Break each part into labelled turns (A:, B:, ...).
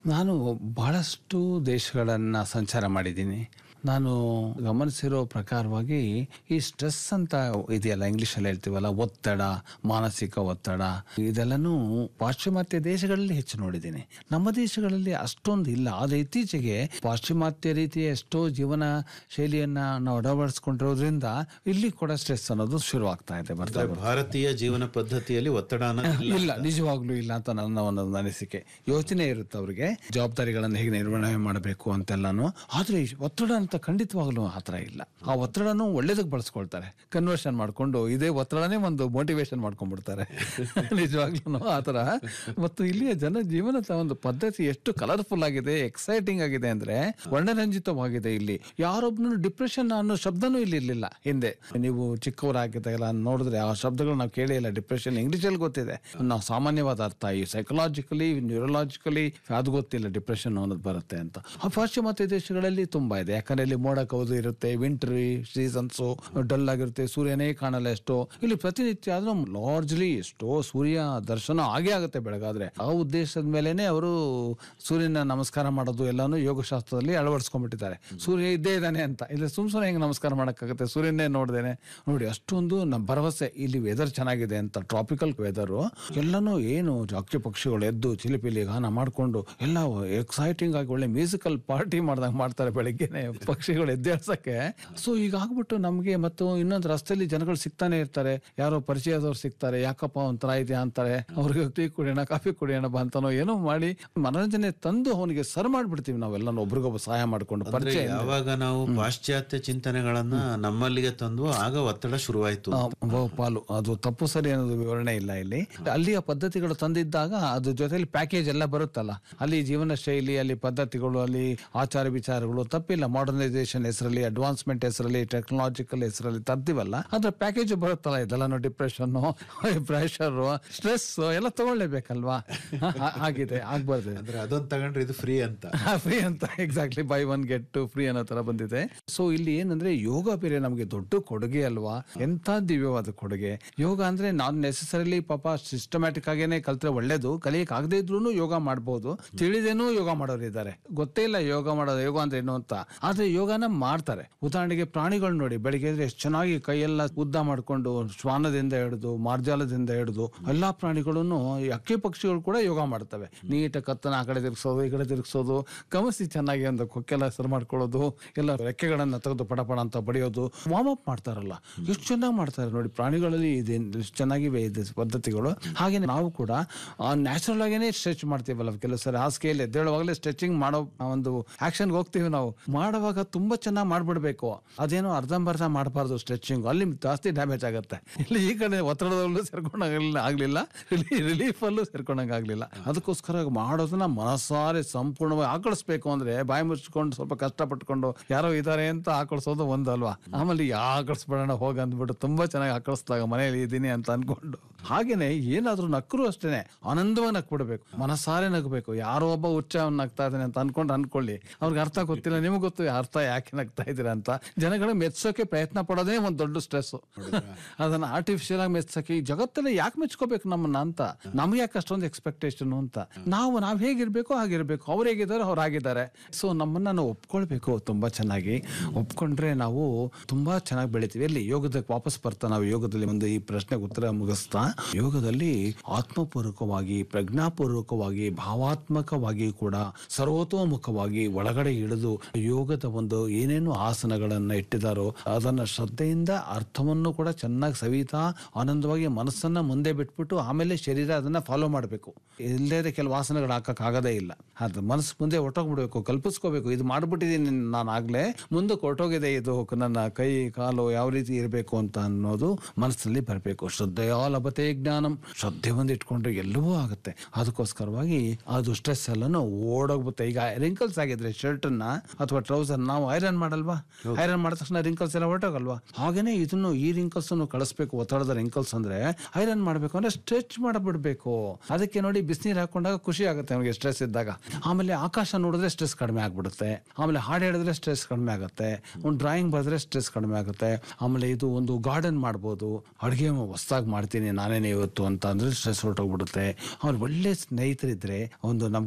A: ನಾನು ಬಹಳಷ್ಟು ದೇಶಗಳನ್ನ ಸಂಚಾರ ಮಾಡಿದ್ದೀನಿ ನಾನು ಗಮನಿಸಿರೋ ಪ್ರಕಾರವಾಗಿ ಈ ಸ್ಟ್ರೆಸ್ ಅಂತ ಇದೆಯಲ್ಲ ಇಂಗ್ಲಿಷಲ್ಲಿ ಹೇಳ್ತೀವಲ್ಲ ಒತ್ತಡ ಮಾನಸಿಕ ಒತ್ತಡ ಇದೆಲ್ಲನೂ ಪಾಶ್ಚಿಮಾತ್ಯ ದೇಶಗಳಲ್ಲಿ ಹೆಚ್ಚು ನೋಡಿದ್ದೀನಿ ನಮ್ಮ ದೇಶಗಳಲ್ಲಿ ಅಷ್ಟೊಂದು ಇಲ್ಲ ಆದರೆ ಇತ್ತೀಚೆಗೆ ಪಾಶ್ಚಿಮಾತ್ಯ ರೀತಿಯ ಎಷ್ಟೋ ಜೀವನ ಶೈಲಿಯನ್ನ ನಾವು ಅಳವಡಿಸ್ಕೊಂಡಿರೋದ್ರಿಂದ ಇಲ್ಲಿ ಕೂಡ ಸ್ಟ್ರೆಸ್ ಅನ್ನೋದು ಶುರುವಾಗ್ತಾ ಇದೆ ಬರ್ತಾ
B: ಅಂದ್ರೆ ಭಾರತೀಯ ಜೀವನ ಪದ್ಧತಿಯಲ್ಲಿ ಒತ್ತಡ ಅನ್ನೋದು ಇಲ್ಲ.
A: ಇಲ್ಲ ನಿಜವಾಗ್ಲೂ ಇಲ್ಲ ಅಂತ ನನ್ನ ಒಂದು ಅನಿಸಿಕೆ ಯೋಚನೆ ಇರುತ್ತೆ ಅವ್ರಿಗೆ ಜವಾಬ್ದಾರಿಗಳನ್ನು ಹೇಗೆ ನಿರ್ವಹಣೆ ಮಾಡಬೇಕು ಅಂತೆಲ್ಲಾನು ಆದ್ರೆ ಈ ಒತ್ತಡ ಅಂತ ಖಂಡಿತವಾಗ್ಲೂ ಆ ಥರ ಇಲ್ಲ ಆ ಒತ್ತಡನು ಒಳ್ಳೇದಕ್ಕೆ ಬಳಸ್ಕೊಳ್ತಾರೆ ಕನ್ವರ್ಷನ್ ಮಾಡ್ಕೊಂಡು ಇದೇ ಒತ್ತಡನೇ ಒಂದು ಮೋಟಿವೇಶನ್ ಮಾಡ್ಕೊಂಡ್ಬಿಡ್ತಾರೆ ನಿಜವಾಗ್ಲೂ ಆ ಥರ ಮತ್ತು ಇಲ್ಲಿಯ ಜನ ಜೀವನದ ಒಂದು ಪದ್ಧತಿ ಎಷ್ಟು ಕಲರ್ಫುಲ್ ಆಗಿದೆ ಎಕ್ಸೈಟಿಂಗ್ ಆಗಿದೆ ಅಂದ್ರೆ ವರ್ಣರಂಜಿತವಾಗಿದೆ ಇಲ್ಲಿ ಯಾರೊಬ್ಬನು ಡಿಪ್ರೆಷನ್ ಅನ್ನೋ ಶಬ್ದನೂ ಇಲ್ಲಿ ಇರ್ಲಿಲ್ಲ ಹಿಂದೆ ನೀವು ಚಿಕ್ಕವರಾಗಿದ್ದಾಗೆಲ್ಲ ನೋಡಿದ್ರೆ ಆ ಶಬ್ದಗಳು ನಾವು ಕೇಳೇ ಇಲ್ಲ ಡಿಪ್ರೆಷನ್ ಇಂಗ್ಲಿಷಲ್ಲಿ ಗೊತ್ತಿದೆ ನಾವು ಸಾಮಾನ್ಯವಾದ ಅರ್ಥ ಈ ಸೈಕಲಾಜಿಕಲಿ ನ್ಯೂರಲಾಜಿಕಲಿ ಅದು ಗೊತ್ತಿಲ್ಲ ಡಿಪ್ರೆಷನ್ ಅನ್ನೋದು ಬರುತ್ತೆ ಅಂತ ಆ ಪಾಶ್ಚಿಮಾತ್ಯ ದೇಶಗಳಲ್ಲಿ ತುಂಬಾ ಇದೆ ಯಾಕಂದ್ರೆ ಇಲ್ಲಿ ಮೋಡ ಕೌದು ಇರುತ್ತೆ ವಿಂಟರ್ ಸೀಸನ್ಸು ಡಲ್ ಆಗಿರುತ್ತೆ ಸೂರ್ಯನೇ ಕಾಣಲ್ಲ ಎಷ್ಟೋ ಇಲ್ಲಿ ಪ್ರತಿನಿತ್ಯ ಆದ್ರೂ ಲಾರ್ಜ್ಲಿ ಎಷ್ಟೋ ಸೂರ್ಯ ದರ್ಶನ ಆಗೇ ಆಗುತ್ತೆ ಬೆಳಗಾದ್ರೆ ಆ ಉದ್ದೇಶದ ಮೇಲೆನೆ ಅವರು ಸೂರ್ಯನ ನಮಸ್ಕಾರ ಮಾಡೋದು ಎಲ್ಲಾನು ಯೋಗಶಾಸ್ತ್ರದಲ್ಲಿ ಅಳವಡಿಸ್ಕೊಂಡ್ಬಿಟ್ಟಿದ್ದಾರೆ ಸೂರ್ಯ ಇದ್ದೇ ಇದ್ದಾನೆ ಅಂತ ಇಲ್ಲ ಸುಮ್ ಸುಮ್ಮನೆ ಹೆಂಗೆ ನಮಸ್ಕಾರ ಮಾಡೋಕ್ಕಾಗುತ್ತೆ ಸೂರ್ಯನೇ ನೋಡ್ದೇನೆ ನೋಡಿ ಅಷ್ಟೊಂದು ನಮ್ಮ ಭರವಸೆ ಇಲ್ಲಿ ವೆದರ್ ಚೆನ್ನಾಗಿದೆ ಅಂತ ಟ್ರಾಪಿಕಲ್ ವೆದರು ಎಲ್ಲನೂ ಏನು ಅಕ್ಕಿ ಪಕ್ಷಿಗಳು ಎದ್ದು ಚಿಲಿಪಿಲಿ ಗಾನ ಮಾಡ್ಕೊಂಡು ಎಲ್ಲ ಎಕ್ಸೈಟಿಂಗ್ ಆಗಿ ಒಳ್ಳೆ ಮ್ಯೂಸಿಕಲ್ ಪಾರ್ಟಿ ಮಾಡ್ದಂಗೆ ಮಾಡ್ತಾರೆ ಬೆಳಿಗ್ಗೆನೆ ಪಕ್ಷಿಗಳು ಎದ್ದೇಳ್ಸಕ್ಕೆ ಸೊ ಈಗ ಆಗ್ಬಿಟ್ಟು ನಮಗೆ ಮತ್ತು ಇನ್ನೊಂದು ರಸ್ತೆಯಲ್ಲಿ ಜನಗಳು ಸಿಗ್ತಾನೆ ಇರ್ತಾರೆ ಯಾರೋ ಪರಿಚಯದವ್ರು ಸಿಗ್ತಾರೆ ಯಾಕಪ್ಪ ಒಂಥರ ಇದೆಯಾ ಅಂತಾರೆ ಅವ್ರಿಗೆ ಟೀ ಕುಡಿಯೋಣ ಕಾಫಿ ಕುಡಿಯೋಣ ಬಾ ಅಂತಾನೋ ಏನೋ ಮಾಡಿ ಮನೋರಂಜನೆ ತಂದು ಅವನಿಗೆ ಸರ್ ಮಾಡ್ಬಿಡ್ತೀವಿ ನಾವೆಲ್ಲ ಒಬ್ರಿಗೊಬ್ಬ ಸಹಾಯ ಮಾಡ್ಕೊಂಡು
B: ಅಂದ್ರೆ
A: ಪರಿಚಯ
B: ಯಾವಾಗ ನಾವು ಪಾಶ್ಚಾತ್ಯ ಚಿಂತನೆಗಳನ್ನ ನಮ್ಮಲ್ಲಿಗೆ ತಂದು ಆಗ ಒತ್ತಡ ಶುರುವಾಯ್ತು
A: ಆ, ಬಹು ಪಾಲು ಅದು ತಪ್ಪು ಸರಿ ಅನ್ನೋದು ವಿವರಣೆ ಇಲ್ಲ ಇಲ್ಲಿ ಅಲ್ಲಿಯ ಪದ್ಧತಿಗಳು ತಂದಿದ್ದಾಗ ಅದ್ರ ಜೊತೆಲಿ ಪ್ಯಾಕೇಜ್ ಎಲ್ಲ ಬರುತ್ತಲ್ಲ ಅಲ್ಲಿ ಜೀವನ ಶೈಲಿ ಅಲ್ಲಿ ಪದ್ಧತಿಗಳು ಅಲ್ಲಿ ಆಚಾರ ವಿಚಾರಗಳು ತಪ್ಪಿಲ್ಲ ಮಾಡರ್ನೈಸೇಷನ್ ಹೆಸರಲ್ಲಿ ಅಡ್ವಾನ್ಸ್ಮೆಂಟ್ ಹೆಸರಲ್ಲಿ ಟೆಕ್ನಾಲಜಿಕಲ್ ಹೆಸರಲ್ಲಿ ತರ್ತೀವಲ್ಲ ಅದ್ರ ಪ್ಯಾಕೇಜ್ ಬರುತ್ತಲ್ಲ ಇದೆಲ್ಲ ಡಿಪ್ರೆಷನ್ ಪ್ರೆಷರ್ ಸ್ಟ್ರೆಸ್ ಎಲ್ಲ ತಗೊಳ್ಳೇಬೇಕಲ್ವಾ ಆ- ಆಗಿದೆ ಆಗ್ಬಾರ್ದು
B: ಅಂದ್ರೆ ಅದೊಂದು ತಗೊಂಡ್ರೆ ಇದು ಫ್ರೀ ಅಂತ
A: ಫ್ರೀ ಅಂತ exactly buy one get two free ಅನ್ನೋ ತರ ಬಂದಿದೆ ಸೊ ಇಲ್ಲಿ ಏನಂದ್ರೆ ಯೋಗ ಬೇರೆ ನಮಗೆ ದೊಡ್ಡ ಕೊಡುಗೆ ಅಲ್ವಾ ಎಂತ ದಿವ್ಯವಾದ ಕೊಡುಗೆ ಯೋಗ ಅಂದ್ರೆ ನಾನ್ ನೆಸೆಸರಿಲಿ ಪಾಪ ಸಿಸ್ಟಮ್ಯಾಟಿಕ್ ಆಗೇನೆ ಕಲ್ತ್ರೆ ಒಳ್ಳೇದು ಕಲಿಯಕ್ ಆಗದೆ ಇದ್ರೂ ಯೋಗ ಮಾಡ್ಬೋದು ತಿಳಿದೇನೂ ಯೋಗ ಮಾಡೋರು ಇದ್ದಾರೆ ಗೊತ್ತೇ ಇಲ್ಲ ಯೋಗ ಮಾಡೋದು ಯೋಗ ಅಂದ್ರೆ ಏನು ಅಂತ ಆದ್ರೆ ಯೋಗನ ಮಾಡ್ತಾರೆ ಉದಾಹರಣೆಗೆ ಪ್ರಾಣಿಗಳು ನೋಡಿ ಬೆಳಿಗ್ಗೆ ಎದ್ರೆ ಎಷ್ಟು ಚೆನ್ನಾಗಿ ಕೈಯೆಲ್ಲ ಉದ್ದ ಮಾಡ್ಕೊಂಡು ಶ್ವಾನದಿಂದ ಹಿಡಿದು ಮಾರ್ಜಾಲದಿಂದ ಹಿಡಿದು ಎಲ್ಲಾ ಪ್ರಾಣಿಗಳನ್ನು ಈ ಅಕ್ಕಿ ಪಕ್ಷಿಗಳು ಕೂಡ ಯೋಗ ಮಾಡ್ತವೆ ನೀಟ ಕತ್ತನ ಆ ಕಡೆ ತಿರ್ಗಿಸೋದು ಈ ಕಡೆ ತಿರ್ಗಿಸೋದು ಗಮನಿಸಿ ಚೆನ್ನಾಗಿ ಒಂದು ಕೊಕ್ಕೆಲ್ಲ ಹೆಸರು ಮಾಡ್ಕೊಳ್ಳೋದು ಎಲ್ಲ ರೆಕ್ಕೆಗಳನ್ನ ತೆಗೆದು ಪಡ ಪಡ ಅಂತ ಬಡಿಯೋದು ವಾರ್ಮ್ ಅಪ್ ಮಾಡ್ತಾರಲ್ಲ ಎಷ್ಟು ಚೆನ್ನಾಗಿ ಮಾಡ್ತಾರೆ ನೋಡಿ ಪ್ರಾಣಿಗಳಲ್ಲಿ ಇದೆ ಎಷ್ಟು ಚೆನ್ನಾಗಿವೆ ಇದೆ ಪದ್ಧತಿಗಳು ಹಾಗೆ ನಾವು ಕೂಡ ನ್ಯಾಚುರಲ್ ಆಗೇನೆ ಸ್ಟ್ರೆಚ್ ಮಾಡ್ತೀವಲ್ಲ ಕೆಲವು ಸರಿ ಹಾಸಿಗೆಯಲ್ಲಿ ಎದ್ದೇಳುವಾಗಲೇ ಸ್ಟ್ರೆಚಿಂಗ್ ಮಾಡೋ ಆ ಒಂದು ಆಕ್ಷನ್ಗೆ ಹೋಗ್ತೀವಿ ನಾವು ಮಾಡುವಾಗ ತುಂಬಾ ಚೆನ್ನಾಗಿ ಮಾಡ್ಬಿಡ್ಬೇಕು ಅದೇನೋ ಅರ್ಧಂಬರ್ಧ ಮಾಡಬಾರ್ದು ಸ್ಟ್ರೆಚಿಂಗ್ ಅಲ್ಲಿ ಜಾಸ್ತಿ ಡ್ಯಾಮೇಜ್ ಆಗುತ್ತೆ ಇಲ್ಲಿ ಈ ಕಡೆ ಒತ್ತಡದಲ್ಲೂ ಸೇರ್ಕೊಂಡಾಗಲಿಲ್ಲ ಆಗ್ಲಿಲ್ಲ ರಿಲೀಫ್ ಅಲ್ಲೂ ಸೇರ್ಕೊಂಡಂಗೆ ಆಗ್ಲಿಲ್ಲ ಅದಕ್ಕೋಸ್ಕರ ಮಾಡೋದನ್ನ ಮನಸಾರೆ ಸಂಪೂರ್ಣವಾಗಿ ಆಕಳಿಸ್ಬೇಕು ಅಂದ್ರೆ ಬಾಯಿ ಮುಚ್ಕೊಂಡು ಸ್ವಲ್ಪ ಕಷ್ಟಪಟ್ಕೊಂಡು ಯಾರೋ ಇದಾರೆ ಅಂತ ಆಕಳಿಸೋದು ಒಂದಲ್ವಾ ಆಮೇಲೆ ಯಾ ಆಕಳಿಸ್ಬಿಡೋಣ ಹೋಗ ಅಂದ್ಬಿಟ್ಟು ತುಂಬಾ ಚೆನ್ನಾಗಿ ಆಕಳಿಸ್ದಾಗ ಮನೇಲಿ ಇದ್ದೀನಿ ಅಂತ ಅನ್ಕೊಂಡು ಹಾಗೇನೆ ಏನಾದ್ರೂ ನಕ್ಕರು ಅಷ್ಟೇನೆ ಆನಂದವಾಗಿ ನಕ್ಬಿಡ್ಬೇಕು ಮನಸಾರೆ ನಗಬೇಕು ಯಾರೋ ಒಬ್ಬ ಹುಚ್ಚ ಅವ್ನ್ ನಗ್ತಾ ಇದ್ದಾನೆ ಅಂತ ಅನ್ಕೊಂಡು ಅನ್ಕೊಳ್ಳಿ ಅವ್ರಿಗೆ ಅರ್ಥ ಗೊತ್ತಿಲ್ಲ ನಿಮ್ಗೆ ಗೊತ್ತು ಅರ್ಥ ಯಾಕೆ ನಗ್ತಾ ಇದ್ದೀರಾ ಅಂತ ಜನಗಳು ಮೆಚ್ಚೋಕೆ ಪ್ರಯತ್ನ ಪಡೋದೇ ಒಂದು ದೊಡ್ಡ ಸ್ಟ್ರೆಸ್ ಅದನ್ನ ಆರ್ಟಿಫಿಷಿಯಲ್ ಆಗಿ ಮೆಚ್ಚಕ್ಕೆ ಈ ಜಗತ್ತಲ್ಲಿ ಯಾಕೆ ಮೆಚ್ಕೋಬೇಕು ನಮ್ಮನ್ನ ಅಂತ ನಮ್ಗೆ ಯಾಕೆ ಅಷ್ಟೊಂದು ಎಕ್ಸ್ಪೆಕ್ಟೇಷನ್ ಅಂತ ನಾವು ನಾವ್ ಹೇಗಿರ್ಬೇಕು ಹಾಗಿರ್ಬೇಕು ಅವ್ರು ಹೇಗಿದ್ದಾರೆ ಅವ್ರು ಆಗಿದ್ದಾರೆ ಸೊ ನಮ್ಮನ್ನ ನಾವು ಒಪ್ಕೊಳ್ಬೇಕು ತುಂಬಾ ಚೆನ್ನಾಗಿ ಒಪ್ಕೊಂಡ್ರೆ ನಾವು ತುಂಬಾ ಚೆನ್ನಾಗಿ ಬೆಳಿತೀವಿ ಎಲ್ಲಿ ಯೋಗದಕ್ಕೆ ವಾಪಸ್ ಬರ್ತಾ ನಾವು ಯೋಗದಲ್ಲಿ ಒಂದು ಈ ಪ್ರಶ್ನೆಗೆ ಉತ್ತರ ಮುಗಿಸ್ತಾ ಯೋಗದಲ್ಲಿ ಆತ್ಮಪೂರ್ವಕವಾಗಿ ಪ್ರಜ್ಞಾಪೂರ್ವಕವಾಗಿ ಭಾವಾತ್ಮಕವಾಗಿ ಕೂಡ ಸರ್ವತೋಮುಖವಾಗಿ ಒಳಗಡೆ ಇಳಿದು ಯೋಗದ ಒಂದು ಏನೇನು ಆಸನಗಳನ್ನ ಇಟ್ಟಿದಾರೋ ಅದನ್ನ ಶ್ರದ್ಧೆಯಿಂದ ಅರ್ಥವನ್ನು ಕೂಡ ಚೆನ್ನಾಗಿ ಸವಿತಾ ಆನಂದವಾಗಿ ಮನಸ್ಸನ್ನ ಮುಂದೆ ಬಿಟ್ಬಿಟ್ಟು ಆಮೇಲೆ ಶರೀರ ಅದನ್ನ ಫಾಲೋ ಮಾಡಬೇಕು ಇಲ್ಲದೇ ಕೆಲವು ಆಸನಗಳು ಹಾಕಕ್ ಆಗದೇ ಇಲ್ಲ ಅದು ಮನಸ್ಸು ಮುಂದೆ ಹೊಟ್ಟೋಗ್ಬಿಡ್ಬೇಕು ಕಲ್ಪಿಸ್ಕೋಬೇಕು ಇದು ಮಾಡ್ಬಿಟ್ಟಿದ್ದೀನಿ ನಾನು ಆಗ್ಲೇ ಮುಂದಕ್ಕೆ ಹೊರಟೋಗಿದೆ ಇದು ನನ್ನ ಕೈ ಕಾಲು ಯಾವ ರೀತಿ ಇರಬೇಕು ಅಂತ ಅನ್ನೋದು ಮನಸ್ಸಲ್ಲಿ ಬರಬೇಕು ಶ್ರದ್ಧೆಯ ಲಭತೆ ಜ್ಞಾನಂ ಶ್ರದ್ಧೆ ಒಂದು ಇಟ್ಕೊಂಡ್ರೆ ಎಲ್ಲವೂ ಆಗುತ್ತೆ ಅದಕ್ಕೋಸ್ಕರವಾಗಿ ಅದು ಸ್ಟ್ರೆಸ್ ಎಲ್ಲಾನು ಓಡೋಗ್ಬಿಡುತ್ತೆ ಈಗ ರಿಂಕಲ್ಸ್ ಆಗಿದ್ರೆ ಶರ್ಟ್ ಅನ್ನ ಅಥವಾ ಟ್ರೌಸರ್ ನಾವು ಐರನ್ ಮಾಡಲ್ವಾ ಐರನ್ ಮಾಡಿದ ತಕ್ಷಣ ರಿಂಕಲ್ಸ್ ಎಲ್ಲ ಹೊರಟೋಗಲ್ವಾ ಹಾಗೇನೆ ಇದನ್ನು ಈ ರಿಂಕಲ್ಸ್ ಅನ್ನು ಕಳಿಸ್ಬೇಕು ಒತ್ತಡದ ರಿಂಕಲ್ಸ್ ಅಂದ್ರೆ ಐರನ್ ಮಾಡ್ಬೇಕು ಅಂದ್ರೆ ಸ್ಟ್ರೆಚ್ ಮಾಡಬಿಡ್ಬೇಕು ಅದಕ್ಕೆ ನೋಡಿ ಬಿಸಿನೀರು ಹಾಕೊಂಡಾಗ ಖುಷಿ ಆಗುತ್ತೆ ಅವನಿಗೆ ಸ್ಟ್ರೆಸ್ ಇದ್ದಾಗ ಆಮೇಲೆ ಆಕಾಶ ನೋಡಿದ್ರೆ ಸ್ಟ್ರೆಸ್ ಕಡಿಮೆ ಆಗ್ಬಿಡುತ್ತೆ ಆಮೇಲೆ ಹಾಡು ಹೇಳಿದ್ರೆ ಸ್ಟ್ರೆಸ್ ಕಡಿಮೆ ಆಗುತ್ತೆ ಒಂದು ಡ್ರಾಯಿಂಗ್ ಬರೆದ್ರೆ ಸ್ಟ್ರೆಸ್ ಕಡಿಮೆ ಆಗುತ್ತೆ ಆಮೇಲೆ ಇದು ಒಂದು ಗಾರ್ಡನ್ ಮಾಡ್ಬೋದು ಅಡುಗೆ ಹೊಸ್ದಾಗಿ ಮಾಡ್ತೀನಿ ನಾನೇನೆ ಇವತ್ತು ಅಂತ ಅಂದ್ರೆ ಸ್ಟ್ರೆಸ್ ಹೊರಟೋಗ್ಬಿಡುತ್ತೆ ಅವ್ರು ಒಳ್ಳೆ ಸ್ನೇಹಿತರಿದ್ರೆ ಒಂದು ನಮ್ಗೆ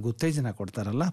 A: ಉತ್ತೇಜನ ಕೊಡ್ತಾರಲ್ಲ